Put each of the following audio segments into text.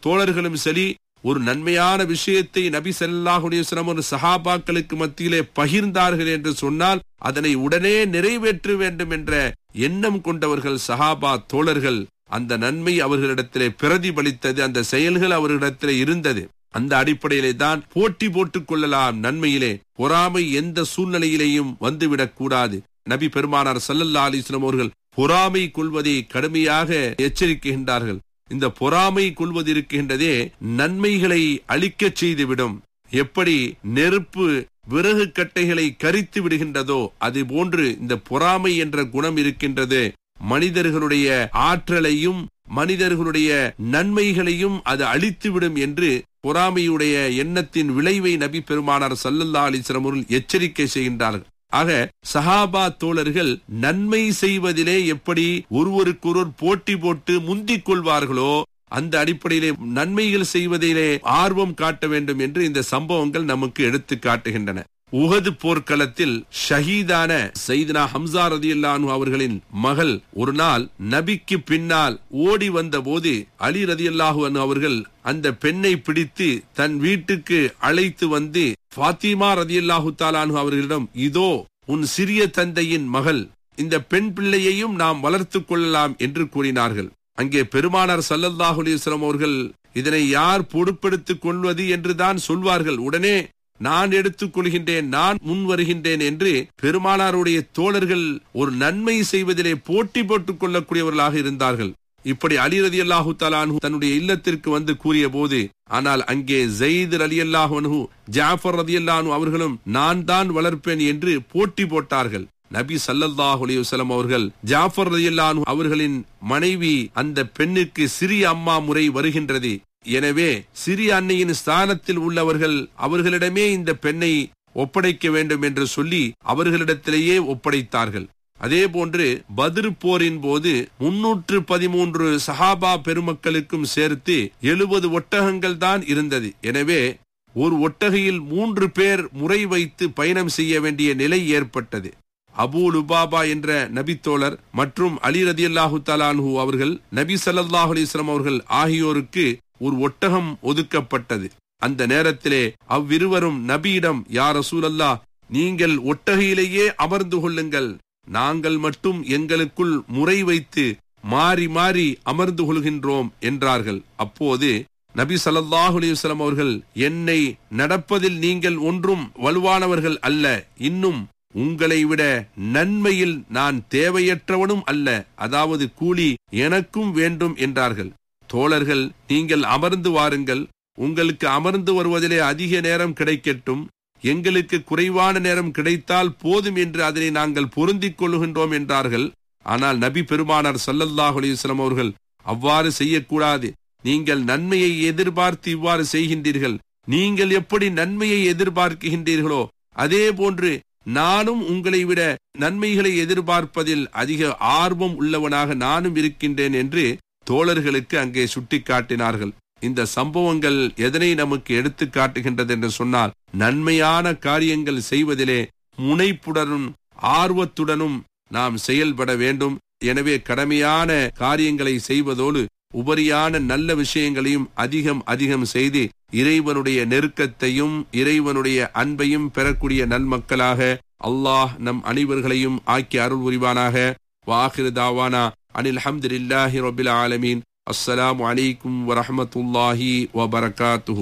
தோழர்களும் சரி ஒரு நன்மையான விஷயத்தை நபி ஸல்லல்லாஹு அலைஹி வஸல்லம் ஒரு சஹாபாக்களுக்கு மத்தியிலே பகிர்ந்தார்கள் என்று சொன்னால் அதனை உடனே நிறைவேற்ற வேண்டும் என்ற எண்ணம் கொண்டவர்கள் சஹாபா தோழர்கள் அந்த நன்மை அவர்களிடத்திலே பிரதிபலித்தது அந்த செயல்கள் அவர்களிடத்திலே இருந்தது அந்த அடிப்படையிலே தான் போட்டி போட்டுக் கொள்ளலாம் நன்மையிலே பொறாமை எந்த சூழ்நிலையிலேயும் வந்துவிடக் கூடாது நபி பெருமானார் சல்லல்லா அலிஸ்லாம் அவர்கள் பொறாமை கொள்வதை கடுமையாக எச்சரிக்கின்றார்கள் இந்த பொறாமை கொள்வது இருக்கின்றதே நன்மைகளை அழிக்கச் செய்துவிடும் எப்படி நெருப்பு விறகு கட்டைகளை கரித்து விடுகின்றதோ அது போன்று இந்த பொறாமை என்ற குணம் இருக்கின்றது மனிதர்களுடைய ஆற்றலையும் மனிதர்களுடைய நன்மைகளையும் அது அழித்துவிடும் என்று பொறாமையுடைய எண்ணத்தின் விளைவை நபி பெருமானார் சல்லல்லா அலிஸ்லம் அவர்கள் எச்சரிக்கை செய்கின்றார்கள் ஆக சஹாபா தோழர்கள் நன்மை செய்வதிலே எப்படி ஒருவருக்கொருவர் போட்டி போட்டு முந்திக் கொள்வார்களோ அந்த அடிப்படையிலே நன்மைகள் செய்வதிலே ஆர்வம் காட்ட வேண்டும் என்று இந்த சம்பவங்கள் நமக்கு எடுத்து காட்டுகின்றன உகது போர்க்களத்தில் ஷஹீதான சைதனா ஹம்சா ரதியுல்லானு அவர்களின் மகள் ஒரு நாள் நபிக்கு பின்னால் ஓடி வந்த போது அலி ரதியுல்லாஹு அன்ஹு அவர்கள் அந்த பெண்ணை பிடித்து தன் வீட்டுக்கு அழைத்து வந்து ஃபாத்திமா ரதியுல்லாஹு தாலானு அவர்களிடம் இதோ உன் சிறிய தந்தையின் மகள் இந்த பெண் பிள்ளையையும் நாம் வளர்த்துக் கொள்ளலாம் என்று கூறினார்கள் அங்கே பெருமானார் சல்லல்லாஹு அலிஸ்லாம் அவர்கள் இதனை யார் பொறுப்பெடுத்துக் கொள்வது என்றுதான் சொல்வார்கள் உடனே நான் எடுத்துக் கொள்கின்றேன் நான் முன் வருகின்றேன் என்று பெருமானாருடைய தோழர்கள் ஒரு நன்மை செய்வதிலே போட்டி போட்டுக் கொள்ளக்கூடியவர்களாக இருந்தார்கள் இப்படி அலி ரதி அல்லாஹு தலானு தன்னுடைய இல்லத்திற்கு வந்து கூறிய போது ஆனால் அங்கே ஜெயித் அலி அல்லாஹு ஜாஃபர் ரதி அல்லானு அவர்களும் நான் தான் வளர்ப்பேன் என்று போட்டி போட்டார்கள் நபி சல்லல்லாஹு அலைஹி வஸல்லம் அவர்கள் ஜாஃபர் ரலியல்லாஹு அவர்களின் மனைவி அந்த பெண்ணுக்கு சிறிய அம்மா முறை வருகின்றது எனவே சிறிய அன்னையின் ஸ்தானத்தில் உள்ளவர்கள் அவர்களிடமே இந்த பெண்ணை ஒப்படைக்க வேண்டும் என்று சொல்லி அவர்களிடத்திலேயே ஒப்படைத்தார்கள் அதே போன்று பதிர் போரின் போது முன்னூற்று பதிமூன்று சஹாபா பெருமக்களுக்கும் சேர்த்து எழுபது ஒட்டகங்கள் தான் இருந்தது எனவே ஒரு ஒட்டகையில் மூன்று பேர் முறை வைத்து பயணம் செய்ய வேண்டிய நிலை ஏற்பட்டது அபூ லுபாபா என்ற நபித்தோழர் மற்றும் அலி ரதி அல்லாஹு தலான்ஹூ அவர்கள் நபி சல்லாஹ் அலிஸ்லாம் அவர்கள் ஆகியோருக்கு ஒரு ஒட்டகம் ஒதுக்கப்பட்டது அந்த நேரத்திலே அவ்விருவரும் நபியிடம் யார் ரசூலல்லா நீங்கள் ஒட்டகையிலேயே அமர்ந்து கொள்ளுங்கள் நாங்கள் மட்டும் எங்களுக்குள் முறை வைத்து மாறி மாறி அமர்ந்து கொள்கின்றோம் என்றார்கள் அப்போது நபி சல்லாஹூ அலிவசலம் அவர்கள் என்னை நடப்பதில் நீங்கள் ஒன்றும் வலுவானவர்கள் அல்ல இன்னும் உங்களை விட நன்மையில் நான் தேவையற்றவனும் அல்ல அதாவது கூலி எனக்கும் வேண்டும் என்றார்கள் தோழர்கள் நீங்கள் அமர்ந்து வாருங்கள் உங்களுக்கு அமர்ந்து வருவதிலே அதிக நேரம் கிடைக்கட்டும் எங்களுக்கு குறைவான நேரம் கிடைத்தால் போதும் என்று அதனை நாங்கள் பொருந்திக் கொள்ளுகின்றோம் என்றார்கள் ஆனால் நபி பெருமானார் சல்லல்லாஹ் அலிஸ்லாம் அவர்கள் அவ்வாறு செய்யக்கூடாது நீங்கள் நன்மையை எதிர்பார்த்து இவ்வாறு செய்கின்றீர்கள் நீங்கள் எப்படி நன்மையை எதிர்பார்க்கின்றீர்களோ அதே போன்று நானும் உங்களை விட நன்மைகளை எதிர்பார்ப்பதில் அதிக ஆர்வம் உள்ளவனாக நானும் இருக்கின்றேன் என்று தோழர்களுக்கு அங்கே சுட்டிக்காட்டினார்கள் இந்த சம்பவங்கள் எதனை நமக்கு எடுத்து காட்டுகின்றது என்று சொன்னால் நன்மையான காரியங்கள் செய்வதிலே முனைப்புடனும் ஆர்வத்துடனும் நாம் செயல்பட வேண்டும் எனவே கடமையான காரியங்களை செய்வதோடு உபரியான நல்ல விஷயங்களையும் அதிகம் அதிகம் செய்து இறைவனுடைய நெருக்கத்தையும் இறைவனுடைய அன்பையும் பெறக்கூடிய நல்மக்களாக அல்லாஹ் நம் அனைவர்களையும் ஆக்கி அருள் புரிவானாக வாஹிரு தாவானா அனில் அஹமதுல்லாஹி ரபில் ஆலமீன் அஸ்ஸலாமு அலைக்கும் வரஹமத்துல்லாஹி வபரகாத்துஹு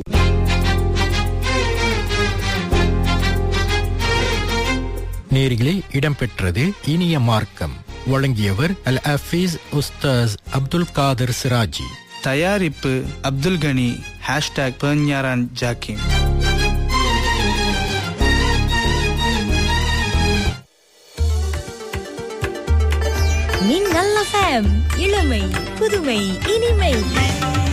நேரிலே இடம்பெற்றது இனிய மார்க்கம் வழங்கியவர் அல் அஃபீஸ் உஸ்தாஸ் அப்துல் காதர் சிராஜி தயாரிப்பு அப்துல் கனி ஹேஷ்டாக் பெர்ஞாரான் ஜாக்கிம் நீங்கள் இளமை புதுமை இனிமை